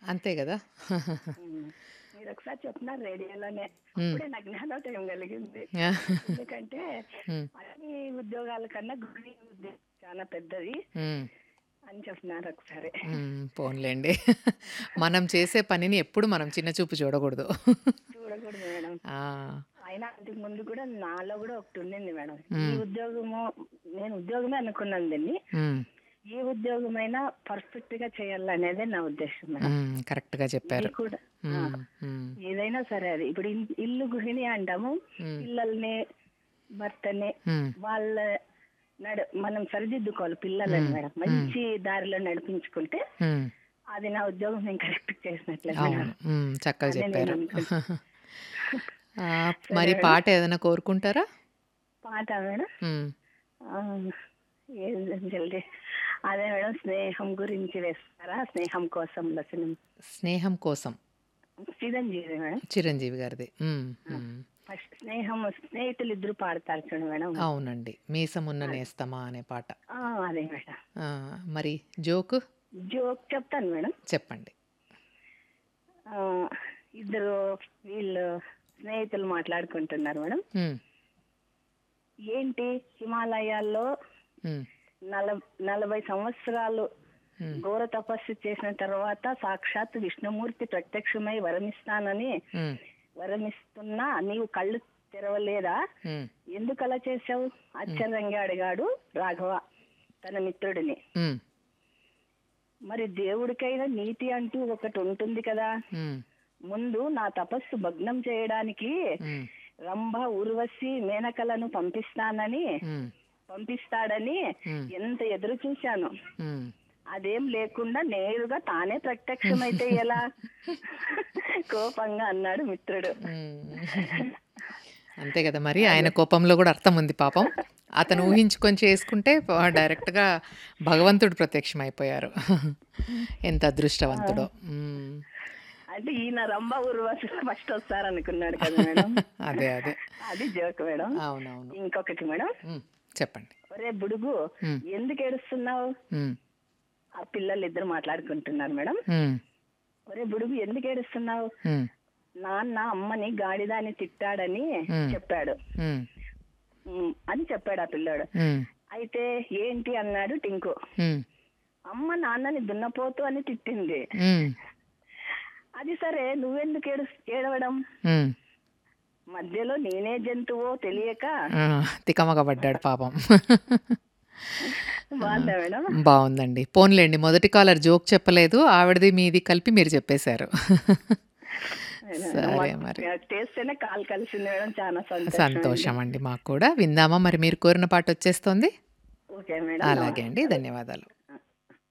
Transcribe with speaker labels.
Speaker 1: అంతే గదా!
Speaker 2: హ్మ్. మీరొకసారి చెప్పినారు రేడియోలోనే.
Speaker 1: హ్మ్.
Speaker 2: అప్పుడే నాకు జ్ఞానోదయం కలిగింది. ఎందుకంటే
Speaker 1: హ్మ్.
Speaker 2: అన్ని ఉద్యోగాల కన్నా గృహిణి ఉద్యోగం చాలా పెద్దది
Speaker 1: హ్మ్.
Speaker 2: అని చెప్పినారు ఒకసారి.
Speaker 1: హ్మ్. పోనీలెండి. మనం చేసే పనిని ఎప్పుడు మనం చిన్న చూపు చూడకూడదు.
Speaker 2: చూడకూడదు మేడం.
Speaker 1: ఆ!
Speaker 2: అయినా అంతకు ముందు కూడా నాలో కూడా ఒకటి ఉండింది మేడం. ఈ
Speaker 1: హ్మ్.
Speaker 2: ఉద్యోగము నేను ఉద్యోగమే అనుకున్నాను దీన్ని.
Speaker 1: హ్మ్.
Speaker 2: ఏ ఉద్యోగమైనా పర్ఫెక్ట్ గా చేయాలనేదే నా ఉద్దేశం మేడం.
Speaker 1: హ్మ్. కరెక్ట్‌గా
Speaker 2: ఇది
Speaker 1: చెప్పారు.
Speaker 2: కూడా ఆ,
Speaker 1: హ్మ్. హ్మ్.
Speaker 2: ఏదైనా సరే అది ఇప్పుడు ఇన్- ఇల్లు గృహిణి అంటాము
Speaker 1: హ్మ్.
Speaker 2: పిల్లల్ని భర్తని
Speaker 1: హ్మ్.
Speaker 2: వాళ్ళ నడు మనం సరిదిద్దుకోవాలి పిల్లలని
Speaker 1: హ్మ్.
Speaker 2: మేడం
Speaker 1: హ్మ్.
Speaker 2: మంచి దారిలో నడిపించుకుంటే
Speaker 1: హ్మ్.
Speaker 2: అది నా ఉద్యోగం నేను కరెక్ట్ చేసినట్లే
Speaker 1: అవును.
Speaker 2: మేడం
Speaker 1: హ్మ్. చక్కగా
Speaker 2: అదే నేను
Speaker 1: చెప్పారు.
Speaker 2: అనుకుంటున్నా
Speaker 1: ఆ!
Speaker 2: సరే
Speaker 1: మరి
Speaker 2: మేడం
Speaker 1: పాట ఏదైనా కోరుకుంటారా?
Speaker 2: పాట మేడం
Speaker 1: హ్మ్.
Speaker 2: ఆ, ఏం జల్దీ అదే మేడం స్నేహం గురించి వేస్తారా స్నేహం కోసం లసనం
Speaker 1: స్నేహం కోసం.
Speaker 2: చిరంజీవి మేడం
Speaker 1: చిరంజీవి గారిది. హ్మ్.
Speaker 2: ఆ,
Speaker 1: హ్మ్.
Speaker 2: ఫస్ట్ స్నేహం స్నేహితులు ఇద్దరు పాడతారు చూడండి మేడం
Speaker 1: అవునండి. 'మీసమున్న
Speaker 2: అది
Speaker 1: నేస్తమా' అనే పాట.
Speaker 2: ఆ, అదే మేడం
Speaker 1: ఆ! మరి జోకు
Speaker 2: జోక్ చెప్తాను మేడం
Speaker 1: చెప్పండి.
Speaker 2: ఆ, ఇద్దరు వీళ్ళు స్నేహితులు మాట్లాడుకుంటున్నారు మేడం
Speaker 1: హ్మ్.
Speaker 2: ఏంటి హిమాలయాల్లో
Speaker 1: హ్మ్.
Speaker 2: నల నలభై సంవత్సరాలు
Speaker 1: హ్మ్.
Speaker 2: ఘోర తపస్సు చేసిన తర్వాత సాక్షాత్ విష్ణుమూర్తి ప్రత్యక్షమై వరమిస్తానని
Speaker 1: హ్మ్.
Speaker 2: వరమిస్తున్నా నీవు కళ్ళు తెరవలేదా
Speaker 1: హ్మ్.
Speaker 2: ఎందుకు అలా చేశావు
Speaker 1: హ్మ్.
Speaker 2: ఆశ్చర్యంగా అడిగాడు రాఘవ తన మిత్రుడిని
Speaker 1: హ్మ్.
Speaker 2: మరి దేవుడికైనా నీతి అంటూ ఒకటి ఉంటుంది కదా
Speaker 1: హ్మ్.
Speaker 2: ముందు నా తపస్సు భగ్నం చేయడానికి
Speaker 1: హ్మ్.
Speaker 2: రంభ ఊర్వశి మేనకలను పంపిస్తానని
Speaker 1: హ్మ్.
Speaker 2: పంపిస్తాడని
Speaker 1: హ్మ్.
Speaker 2: ఎంత ఎదురు చూశాను
Speaker 1: హ్మ్.
Speaker 2: అదేం లేకుండా నేరుగా తానే ప్రత్యక్షమైతే ఎలా కోపంగా అన్నాడు మిత్రుడు
Speaker 1: హ్మ్. అంతే కదా మరి ఆయన కోపంలో కూడా అర్థం ఉంది పాపం. అతను ఊహించుకొని చేసుకుంటే ప డైరెక్ట్‌గా భగవంతుడు ప్రత్యక్షమైపోయారు. ఎంత
Speaker 2: ఆ,
Speaker 1: అదృష్టవంతుడో. హ్మ్.
Speaker 2: అంటే ఈయన రంభ ఊర్వశి ఫస్ట్ వస్తారనుకున్నాడు కదా మేడం
Speaker 1: అదే. అదే.
Speaker 2: అది జోక్ మేడం
Speaker 1: అవునవును.
Speaker 2: ఇంకొకటి మేడం
Speaker 1: హ్మ్. చెప్పండి.
Speaker 2: ఒరే బుడుగు
Speaker 1: హ్మ్.
Speaker 2: ఎందుకు ఏడుస్తున్నావు
Speaker 1: హ్మ్.
Speaker 2: ఆ పిల్లలు ఇద్దరు మాట్లాడుకుంటున్నారు మేడం
Speaker 1: హ్మ్.
Speaker 2: ఒరే బుడుగు ఎందుకు ఏడుస్తున్నావు
Speaker 1: హ్మ్.
Speaker 2: నాన్న అమ్మని గాడిదాని తిట్టాడని
Speaker 1: హ్మ్.
Speaker 2: చెప్పాడు
Speaker 1: హ్మ్.
Speaker 2: ఉమ్, అని చెప్పాడు ఆ పిల్లోడు
Speaker 1: హ్మ్.
Speaker 2: అయితే ఏంటి అన్నాడు టింకు
Speaker 1: హ్మ్.
Speaker 2: అమ్మ నాన్నని దున్నపోతు అని తిట్టింది
Speaker 1: హ్మ్.
Speaker 2: అది సరే నువ్వెందుకు ఏడు ఏడవడం
Speaker 1: హ్మ్.
Speaker 2: మధ్యలో నేనే జంతువో తెలియక
Speaker 1: ఆ! తికమక పడ్డాడు పాపం. ఆ!
Speaker 2: బాగుందా మేడం
Speaker 1: బావుందండి. పోనీలెండి మొదటి కాలర్ జోక్ చెప్పలేదు. ఆవిడది మీది కలిపి మీరు చెప్పేశారు. సరే మరి.
Speaker 2: చేస్తేనే కాల్ కలిసింది మేడం చాలా సంతోషం
Speaker 1: సంతోషం అండి మాకు కూడా. విందామా మరి మీరు కోరిన పాట వచ్చేస్తోంది?
Speaker 2: ఓకే మేడం
Speaker 1: అలాగే అండి.
Speaker 2: నమస్కారం
Speaker 1: ధన్యవాదాలు.